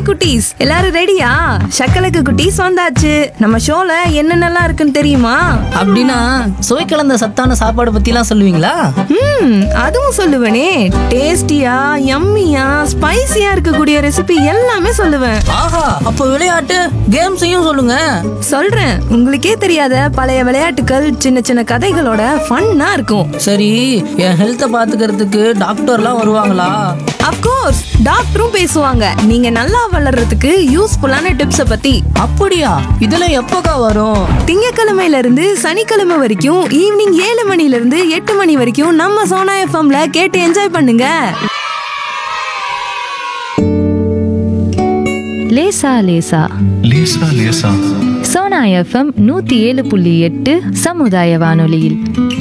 hi குட்டீஸ் எல்லாரும் ரெடியா சக்கலக்கு குட்டீஸ் வந்தாச்சு நம்ம ஷோல என்னென்னலாம் இருக்குன்னு தெரியுமா அப்படின்னா சுவை கலந்த சத்தான சாப்பாடு பத்திலாம் சொல்லுவீங்களா ம் அதுவும் சொல்லுவேனே டேஸ்டியா யம்மியா ஸ்பைசியா இருக்கக்கூடிய ரெசிபி எல்லாமே சொல்லுவேன் ஆஹா அப்போ விளையாட்டு கேம்ஸையும் சொல்லுங்க சொல்றேன் உங்களுக்கே தெரியாத பழைய விளையாட்டுகள் சின்ன சின்ன கதைகளோட ஃபன்னா இருக்கும் சரி என் ஹெல்த்தை பாத்துக்கிறதுக்கு டாக்டர்லாம் வருவாங்களா அப்கோர்ஸ் டாக்டரும் பேசுவாங்க நீங்க நல்லா வளர்றதுக்கு யூஸ்ஃபுல்லான டிப்ஸை பத்தி அப்படியா இதெல்லாம் எப்போக்கா வரும் திங்கக்கிழமையில இருந்து சனிக்கிழமை வரைக்கும் ஈவினிங் ஏழு மணில இருந்து எட்டு மணி வரைக்கும் நம்ம சோனா எஃப்எம்ல கேட்டு என்ஜாய் பண்ணுங்க லேசா லேசா லேசா லேசா சோனா எஃப்எம் நூத்தி ஏழு புள்ளி எட்டு சமுதாய வானொலியில்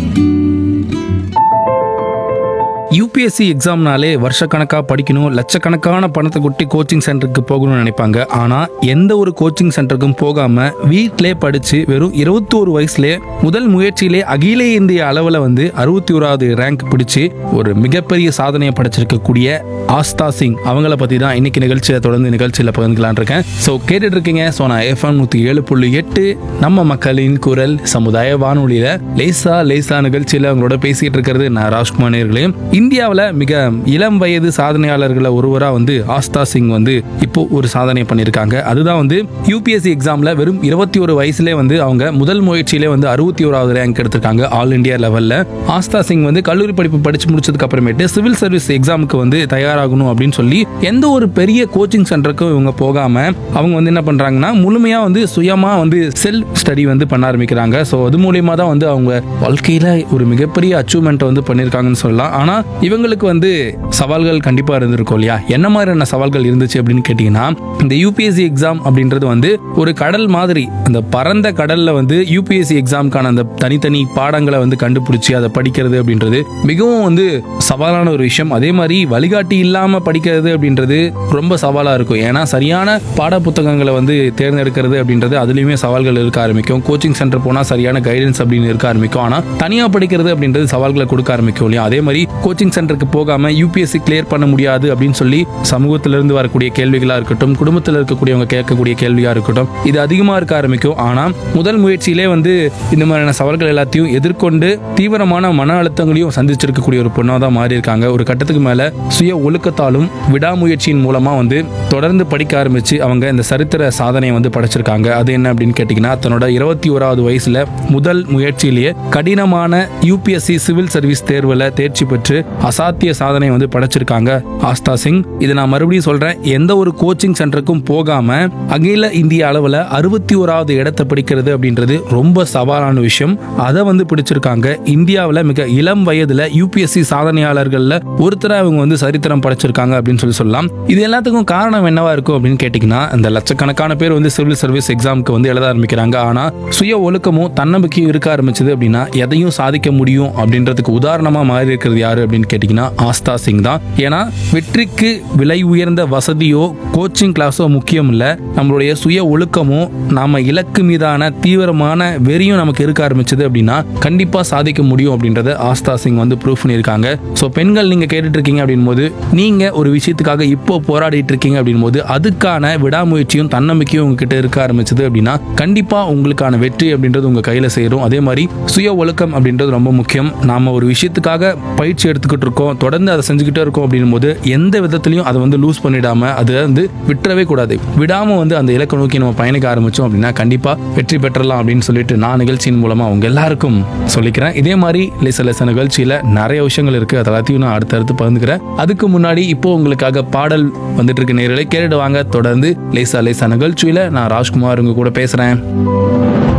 யூபிஎஸ்சி எக்ஸாம்னாலே வருஷக்கணக்காக படிக்கணும் லட்சக்கணக்கான பணத்தை கொட்டி கோச்சிங் சென்டருக்கு போகணும்னு நினைப்பாங்க ஆனால் எந்த ஒரு கோச்சிங் சென்டருக்கும் போகாமல் வீட்டிலே படித்து வெறும் இருபத்தோரு வயசுலேயே முதல் முயற்சியிலே அகில இந்திய அளவில் வந்து அறுபத்தி ஓராவது ரேங்க் பிடிச்சி ஒரு மிகப்பெரிய சாதனையை படைச்சிருக்கக்கூடிய ஆஸ்தா சிங் அவங்கள பற்றி தான் இன்னைக்கு நிகழ்ச்சியை தொடர்ந்து நிகழ்ச்சியில் பகிர்ந்துக்கலான் இருக்கேன் ஸோ கேட்டுட்டு இருக்கீங்க ஸோ நான் எஃப்எம் நூற்றி ஏழு புள்ளி எட்டு நம்ம மக்களின் குரல் சமுதாய வானொலியில் லேசா லேசா நிகழ்ச்சியில் அவங்களோட பேசிட்டு இருக்கிறது நான் ராஜ்குமார் நேர்களையும் இந்தியாவில் மிக இளம் வயது சாதனையாளர்களை ஒருவராக வந்து ஆஸ்தா சிங் வந்து இப்போ ஒரு சாதனை பண்ணியிருக்காங்க அதுதான் வந்து யூபிஎஸ்சி எக்ஸாமில் வெறும் இருபத்தி ஒரு வயசுலேயே வந்து அவங்க முதல் முயற்சியிலே வந்து அறுபத்தி ஓராவது ரேங்க் எடுத்திருக்காங்க ஆல் இந்தியா லெவலில் ஆஸ்தா சிங் வந்து கல்லூரி படிப்பு படிச்சு முடிச்சதுக்கு அப்புறமேட்டு சிவில் சர்வீஸ் எக்ஸாமுக்கு வந்து தயாராகணும் அப்படின்னு சொல்லி எந்த ஒரு பெரிய கோச்சிங் சென்டருக்கும் இவங்க போகாம அவங்க வந்து என்ன பண்றாங்கன்னா முழுமையா வந்து சுயமா வந்து செல்ஃப் ஸ்டடி வந்து பண்ண ஆரம்பிக்கிறாங்க ஸோ அது மூலியமா தான் வந்து அவங்க வாழ்க்கையில ஒரு மிகப்பெரிய அச்சீவ்மெண்ட் வந்து பண்ணியிருக்காங்கன்னு சொல்லலாம் ஆனா இவங்களுக்கு வந்து சவால்கள் கண்டிப்பா இருந்திருக்கும் இல்லையா என்ன மாதிரியான சவால்கள் இருந்துச்சு அப்படின்னு கேட்டீங்கன்னா இந்த யூபிஎஸ்சி எக்ஸாம் அப்படின்றது வந்து ஒரு கடல் மாதிரி அந்த பரந்த கடல்ல வந்து யூபிஎஸ்சி எக்ஸாமுக்கான அந்த தனித்தனி பாடங்களை வந்து கண்டுபிடிச்சி அதை படிக்கிறது அப்படின்றது மிகவும் வந்து சவாலான ஒரு விஷயம் அதே மாதிரி வழிகாட்டி இல்லாம படிக்கிறது அப்படின்றது ரொம்ப சவாலா இருக்கும் ஏன்னா சரியான பாட புத்தகங்களை வந்து தேர்ந்தெடுக்கிறது அப்படின்றது அதுலயுமே சவால்கள் இருக்க ஆரம்பிக்கும் கோச்சிங் சென்டர் போனா சரியான கைடன்ஸ் அப்படின்னு இருக்க ஆரம்பிக்கும் ஆனா தனியா படிக்கிறது அப்படின்றது சவால்களை கொடுக்க ஆரம்பிக்கும் இல்லையா அதே மாதிரி கோச்சிங் சென்டருக்கு போகாம யூபிஎஸ்சி கிளியர் பண்ண முடியாது அப்படின்னு சொல்லி சமூகத்திலிருந்து இருந்து வரக்கூடிய கேள்விகளா இருக்கட்டும் குடும்பத்தில் இருக்கக்கூடியவங்க கேட்கக்கூடிய கேள்வியா இருக்கட்டும் இது அதிகமா இருக்க ஆரம்பிக்கும் ஆனா முதல் முயற்சியிலே வந்து இந்த மாதிரியான சவால்கள் எல்லாத்தையும் எதிர்கொண்டு தீவிரமான மன அழுத்தங்களையும் சந்திச்சிருக்கக்கூடிய ஒரு பொண்ணா தான் மாறி இருக்காங்க ஒரு கட்டத்துக்கு மேல சுய ஒழுக்கத்தாலும் விடாமுயற்சியின் மூலமா வந்து தொடர்ந்து படிக்க ஆரம்பிச்சு அவங்க இந்த சரித்திர சாதனையை வந்து படைச்சிருக்காங்க அது என்ன அப்படின்னு கேட்டீங்கன்னா தன்னோட இருபத்தி ஓராவது வயசுல முதல் முயற்சியிலேயே கடினமான யூபிஎஸ்சி சிவில் சர்வீஸ் தேர்வுல தேர்ச்சி பெற்று அசாத்திய சாதனை வந்து படைச்சிருக்காங்க ஆஸ்தா சிங் இதை நான் மறுபடியும் சொல்றேன் எந்த ஒரு கோச்சிங் சென்டருக்கும் போகாம அகில இந்திய அளவுல அறுபத்தி ஓராவது இடத்தை பிடிக்கிறது அப்படின்றது ரொம்ப சவாலான விஷயம் அதை வந்து பிடிச்சிருக்காங்க இந்தியாவில் மிக இளம் வயதுல யூபிஎஸ்சி சாதனையாளர்கள்ல ஒருத்தரை அவங்க வந்து சரித்திரம் படைச்சிருக்காங்க அப்படின்னு சொல்லி சொல்லலாம் இது எல்லாத்துக்கும் காரணம் என்னவா இருக்கும் அப்படின்னு கேட்டிங்கன்னா அந்த லட்சக்கணக்கான பேர் வந்து சிவில் சர்வீஸ் எக்ஸாமுக்கு வந்து எழுத ஆரம்பிக்கிறாங்க ஆனா சுய ஒழுக்கமும் தன்னம்பிக்கையும் இருக்க ஆரம்பிச்சது அப்படின்னா எதையும் சாதிக்க முடியும் அப்படின்றதுக்கு உதாரணமா மாறி இருக்கிறது யாரு அப்படின்னு கேட்டிங்கன்னா ஆஸ்தா சிங் தான் ஏன்னா வெற்றிக்கு விலை உயர்ந்த வசதியோ கோச்சிங் கிளாஸோ முக்கியம் இல்ல நம்மளுடைய சுய ஒழுக்கமும் நாம இலக்கு மீதான தீவிரமான வெறியும் நமக்கு இருக்க ஆரம்பிச்சது அப்படின்னா கண்டிப்பா சாதிக்க முடியும் அப்படின்றத ஆஸ்தா சிங் வந்து ப்ரூவ் பண்ணியிருக்காங்க ஸோ பெண்கள் நீங்க கேட்டுட்டு இருக்கீங்க அப்படின் போது நீங்க ஒரு விஷயத்துக்காக இப்போ போராடிட்டு இருக்கீங்க அப்படின் போது அதுக்கான விடாமுயற்சியும் தன்னம்பிக்கையும் உங்ககிட்ட இருக்க ஆரம்பிச்சது அப்படின்னா கண்டிப்பா உங்களுக்கான வெற்றி அப்படின்றது உங்க கையில சேரும் அதே மாதிரி சுய ஒழுக்கம் அப்படின்றது ரொம்ப முக்கியம் நாம ஒரு விஷயத்துக்காக பயிற்சி எடுத்துக்கிட்டு இருக்கோம் தொடர்ந்து அதை செஞ்சுக்கிட்டே இருக்கோம் அப்படின் போது எந்த விதத்திலையும் அதை வந்து லூஸ் பண்ணிடாம அதை வந்து விட்டுறவே கூடாது விடாம வந்து அந்த இலக்கை நோக்கி நம்ம பயணிக்க ஆரம்பிச்சோம் அப்படின்னா கண்டிப்பா வெற்றி பெற்றலாம் அப்படின்னு சொல்லிட்டு நான் நிகழ்ச்சியின் மூலமா உங்க எல்லாருக்கும் சொல்லிக்கிறேன் இதே மாதிரி லேச லேச நிகழ்ச்சியில நிறைய விஷயங்கள் இருக்கு அது எல்லாத்தையும் நான் அடுத்தடுத்து பகிர்ந்துக்கிறேன் அதுக்கு முன்னாடி இப்போ உங்களுக்காக பாடல் வந்துட்டு இருக்க நேரலை கேட்டுட்டு வாங்க தொடர்ந்து லேசா லேசா நிகழ்ச்சியில நான் ராஜ்குமார் உங்க கூட பேசுறேன்